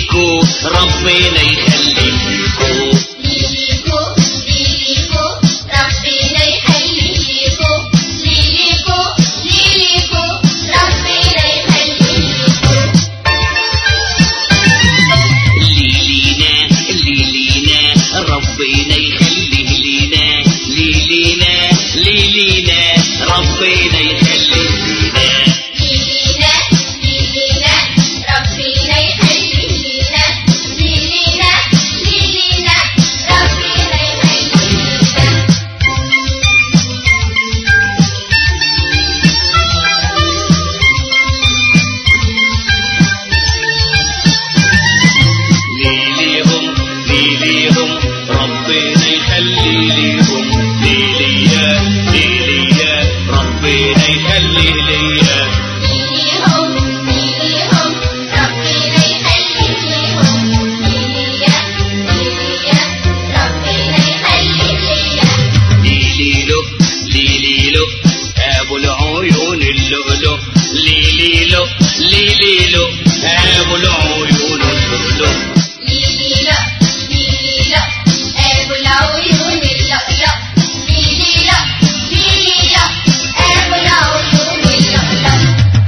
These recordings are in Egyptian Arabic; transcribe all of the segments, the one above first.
ليليكو ربنا يخليه ليكو ليليكو ليليكو ربنا يخليكو ليليكو ليليكو ربنا يخليكو ليلينا ليلينا ربنا يخليه لينا ليلينا ليلينا ربنا يخليه لينا ليلينا ليلينا ربنا يخلينا ليلينا ليلينا ربنا يخلينا ليليهم ليليهم ربنا يخلي ليهم ليليا ليليا ربنا يخلي ليا ليليهم ليليهم ربنا يخليهم ليليا ليليا ربنا يخليها ليليلو ليليلو ابو العيون اللؤلؤ ليليلو ليليلو ابو العيون اللؤلؤ ليليلا ليليلا أبو العيون اللؤلؤ ليليلا ليليلا أبو العيون اللؤلؤ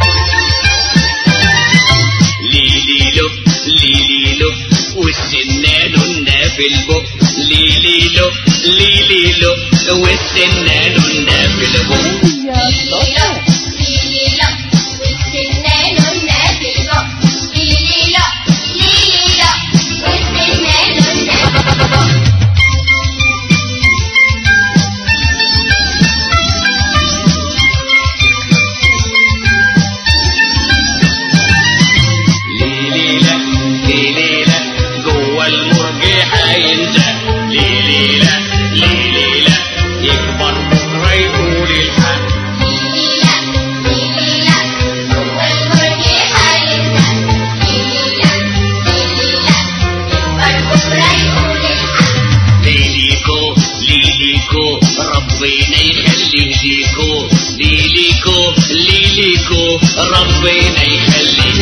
ليليلو ليليلو والسنان في البق ليليلو ليليلو والسنان في البق ليليلا ليليلا والسنان النافذة ليليلا ليليلا والسنان النافذة ليليلة ليليلة جوه المرجح هينزل ليليلة ليليلة يكبر بكرة يقول الحق ليليلا ليليلا هو المرجح هينزل ليليلا ليليلا يكبر بكرة يقول الحق ليليكو ليليكو ربنا يخليه ليكو ليليكو ليليكو ربنا يخليه